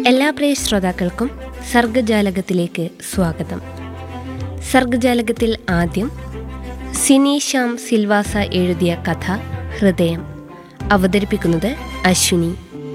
എല്ലാ പ്രിയ ശ്രോതാക്കൾക്കും സർഗജാലകത്തിലേക്ക് സ്വാഗതം സർഗജാലകത്തിൽ ആദ്യം സിനി ശ്യാം സിൽവാസ എഴുതിയ കഥ ഹൃദയം അവതരിപ്പിക്കുന്നത് അശ്വിനി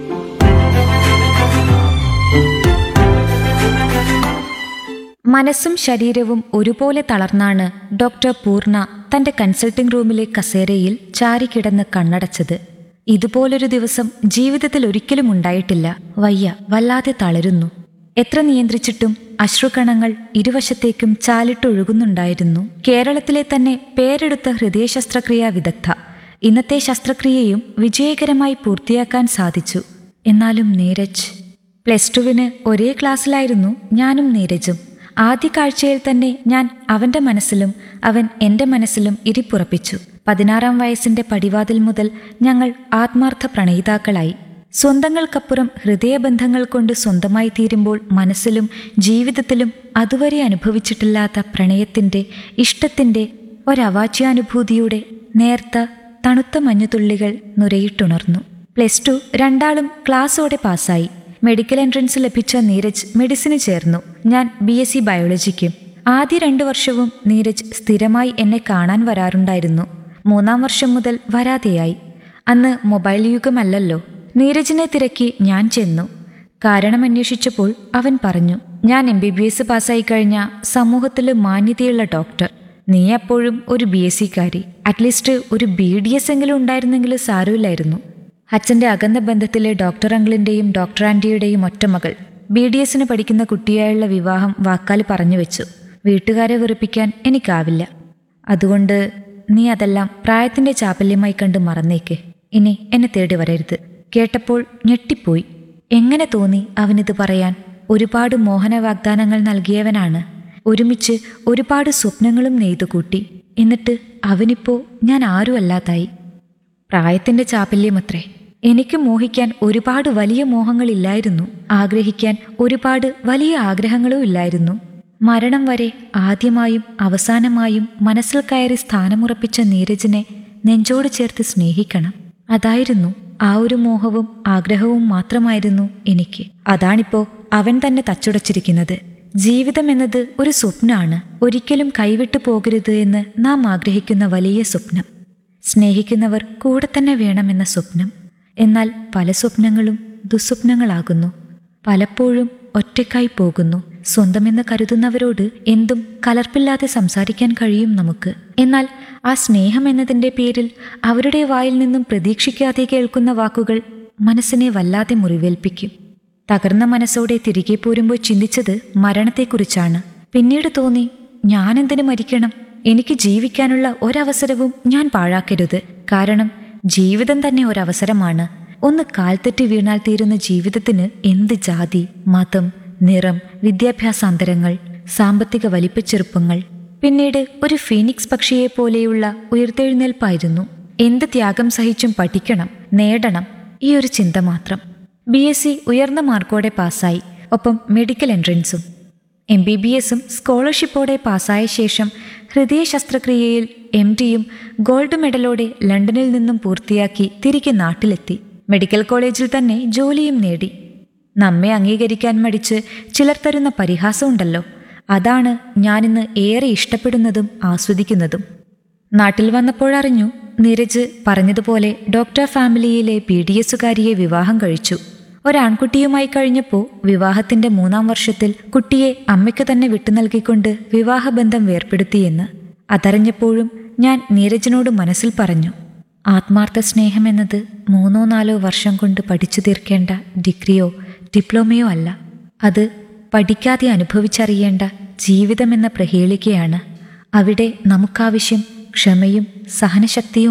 മനസ്സും ശരീരവും ഒരുപോലെ തളർന്നാണ് ഡോക്ടർ പൂർണ തന്റെ കൺസൾട്ടിംഗ് റൂമിലെ കസേരയിൽ ചാരിക്കിടന്ന് കണ്ണടച്ചത് ഇതുപോലൊരു ദിവസം ജീവിതത്തിൽ ഒരിക്കലും ഉണ്ടായിട്ടില്ല വയ്യ വല്ലാതെ തളരുന്നു എത്ര നിയന്ത്രിച്ചിട്ടും അശ്രുകണങ്ങൾ ഇരുവശത്തേക്കും ചാലിട്ടൊഴുകുന്നുണ്ടായിരുന്നു കേരളത്തിലെ തന്നെ പേരെടുത്ത ഹൃദയ ശസ്ത്രക്രിയാ വിദഗ്ധ ഇന്നത്തെ ശസ്ത്രക്രിയയും വിജയകരമായി പൂർത്തിയാക്കാൻ സാധിച്ചു എന്നാലും നീരജ് പ്ലസ് ടുവിന് ഒരേ ക്ലാസ്സിലായിരുന്നു ഞാനും നീരജും ആദ്യ കാഴ്ചയിൽ തന്നെ ഞാൻ അവന്റെ മനസ്സിലും അവൻ എന്റെ മനസ്സിലും ഇരിപ്പുറപ്പിച്ചു പതിനാറാം വയസ്സിന്റെ പടിവാതിൽ മുതൽ ഞങ്ങൾ ആത്മാർത്ഥ പ്രണയിതാക്കളായി സ്വന്തങ്ങൾക്കപ്പുറം ഹൃദയബന്ധങ്ങൾ കൊണ്ട് സ്വന്തമായി തീരുമ്പോൾ മനസ്സിലും ജീവിതത്തിലും അതുവരെ അനുഭവിച്ചിട്ടില്ലാത്ത പ്രണയത്തിന്റെ ഇഷ്ടത്തിന്റെ ഒരവാച്യാനുഭൂതിയുടെ നേർത്ത തണുത്ത മഞ്ഞുതുള്ളികൾ നുരയിട്ടുണർന്നു പ്ലസ് ടു രണ്ടാളും ക്ലാസ്സോടെ പാസ്സായി മെഡിക്കൽ എൻട്രൻസ് ലഭിച്ച നീരജ് മെഡിസിന് ചേർന്നു ഞാൻ ബി എസ് സി ബയോളജിക്കും ആദ്യ രണ്ടു വർഷവും നീരജ് സ്ഥിരമായി എന്നെ കാണാൻ വരാറുണ്ടായിരുന്നു മൂന്നാം വർഷം മുതൽ വരാതെയായി അന്ന് മൊബൈൽ യുഗമല്ലല്ലോ നീരജിനെ തിരക്കി ഞാൻ ചെന്നു കാരണം അന്വേഷിച്ചപ്പോൾ അവൻ പറഞ്ഞു ഞാൻ എം ബി ബി എസ് പാസ്സായി കഴിഞ്ഞ സമൂഹത്തിൽ മാന്യതയുള്ള ഡോക്ടർ നീ അപ്പോഴും ഒരു ബി എസ് സിക്കാരി അറ്റ്ലീസ്റ്റ് ഒരു ബി ഡി എസ് എങ്കിലും ഉണ്ടായിരുന്നെങ്കിൽ സാരമില്ലായിരുന്നു അച്ഛന്റെ അകന്ന ബന്ധത്തിലെ ഡോക്ടർ അങ്കിളിന്റെയും ഡോക്ടർ ആന്റിയുടെയും ഒറ്റമകൾ ബി ഡി എസിന് പഠിക്കുന്ന കുട്ടിയായുള്ള വിവാഹം വാക്കാൽ പറഞ്ഞു വെച്ചു വീട്ടുകാരെ വെറുപ്പിക്കാൻ എനിക്കാവില്ല അതുകൊണ്ട് നീ അതെല്ലാം പ്രായത്തിന്റെ ചാപല്യമായി കണ്ട് മറന്നേക്ക് ഇനി എന്നെ തേടി വരരുത് കേട്ടപ്പോൾ ഞെട്ടിപ്പോയി എങ്ങനെ തോന്നി അവനിത് പറയാൻ ഒരുപാട് മോഹന വാഗ്ദാനങ്ങൾ നൽകിയവനാണ് ഒരുമിച്ച് ഒരുപാട് സ്വപ്നങ്ങളും നെയ്തുകൂട്ടി എന്നിട്ട് അവനിപ്പോ ഞാൻ ആരുമല്ലാതായി പ്രായത്തിന്റെ ചാപല്യമത്രേ എനിക്ക് മോഹിക്കാൻ ഒരുപാട് വലിയ മോഹങ്ങളില്ലായിരുന്നു ആഗ്രഹിക്കാൻ ഒരുപാട് വലിയ ആഗ്രഹങ്ങളും ഇല്ലായിരുന്നു മരണം വരെ ആദ്യമായും അവസാനമായും മനസ്സിൽ കയറി സ്ഥാനമുറപ്പിച്ച നീരജിനെ നെഞ്ചോട് ചേർത്ത് സ്നേഹിക്കണം അതായിരുന്നു ആ ഒരു മോഹവും ആഗ്രഹവും മാത്രമായിരുന്നു എനിക്ക് അതാണിപ്പോ അവൻ തന്നെ തച്ചുടച്ചിരിക്കുന്നത് ജീവിതം എന്നത് ഒരു സ്വപ്നമാണ് ഒരിക്കലും കൈവിട്ടു പോകരുത് എന്ന് നാം ആഗ്രഹിക്കുന്ന വലിയ സ്വപ്നം സ്നേഹിക്കുന്നവർ കൂടെ തന്നെ വേണമെന്ന സ്വപ്നം എന്നാൽ പല സ്വപ്നങ്ങളും ദുസ്വപ്നങ്ങളാകുന്നു പലപ്പോഴും ഒറ്റയ്ക്കായി പോകുന്നു സ്വന്തമെന്ന് കരുതുന്നവരോട് എന്തും കലർപ്പില്ലാതെ സംസാരിക്കാൻ കഴിയും നമുക്ക് എന്നാൽ ആ സ്നേഹം എന്നതിൻ്റെ പേരിൽ അവരുടെ വായിൽ നിന്നും പ്രതീക്ഷിക്കാതെ കേൾക്കുന്ന വാക്കുകൾ മനസ്സിനെ വല്ലാതെ മുറിവേൽപ്പിക്കും തകർന്ന മനസ്സോടെ തിരികെ പോരുമ്പോൾ ചിന്തിച്ചത് മരണത്തെക്കുറിച്ചാണ് പിന്നീട് തോന്നി ഞാനെന്തിനു മരിക്കണം എനിക്ക് ജീവിക്കാനുള്ള ഒരവസരവും ഞാൻ പാഴാക്കരുത് കാരണം ജീവിതം തന്നെ ഒരവസരമാണ് ഒന്ന് കാൽത്തെറ്റി വീണാൽ തീരുന്ന ജീവിതത്തിന് എന്ത് ജാതി മതം നിറം വിദ്യാഭ്യാസാന്തരങ്ങൾ സാമ്പത്തിക വലിപ്പച്ചെറുപ്പങ്ങൾ പിന്നീട് ഒരു ഫീനിക്സ് പക്ഷിയെ പോലെയുള്ള ഉയർത്തെഴുന്നേൽപ്പായിരുന്നു എന്ത് ത്യാഗം സഹിച്ചും പഠിക്കണം നേടണം ഈ ഒരു ചിന്ത മാത്രം ബി എസ് സി ഉയർന്ന മാർക്കോടെ പാസ്സായി ഒപ്പം മെഡിക്കൽ എൻട്രൻസും എം ബി ബി എസും സ്കോളർഷിപ്പോടെ പാസ്സായ ശേഷം ഹൃദയ ശസ്ത്രക്രിയയിൽ എം ഡിയും ഗോൾഡ് മെഡലോടെ ലണ്ടനിൽ നിന്നും പൂർത്തിയാക്കി തിരികെ നാട്ടിലെത്തി മെഡിക്കൽ കോളേജിൽ തന്നെ ജോലിയും നേടി നമ്മെ അംഗീകരിക്കാൻ മടിച്ച് ചിലർ തരുന്ന പരിഹാസമുണ്ടല്ലോ അതാണ് ഞാനിന്ന് ഏറെ ഇഷ്ടപ്പെടുന്നതും ആസ്വദിക്കുന്നതും നാട്ടിൽ വന്നപ്പോഴറിഞ്ഞു നീരജ് പറഞ്ഞതുപോലെ ഡോക്ടർ ഫാമിലിയിലെ പി ഡി എസുകാരിയെ വിവാഹം കഴിച്ചു ഒരാൺകുട്ടിയുമായി കഴിഞ്ഞപ്പോൾ വിവാഹത്തിന്റെ മൂന്നാം വർഷത്തിൽ കുട്ടിയെ അമ്മയ്ക്ക് തന്നെ വിട്ടു നൽകിക്കൊണ്ട് വിവാഹബന്ധം വേർപ്പെടുത്തിയെന്ന് അതറിഞ്ഞപ്പോഴും ഞാൻ നീരജിനോട് മനസ്സിൽ പറഞ്ഞു ആത്മാർത്ഥ സ്നേഹമെന്നത് മൂന്നോ നാലോ വർഷം കൊണ്ട് പഠിച്ചു തീർക്കേണ്ട ഡിഗ്രിയോ ഡിപ്ലോമയോ അല്ല അത് പഠിക്കാതെ അനുഭവിച്ചറിയേണ്ട ജീവിതമെന്ന പ്രഹേളികയാണ് അവിടെ നമുക്കാവശ്യം ക്ഷമയും സഹനശക്തിയും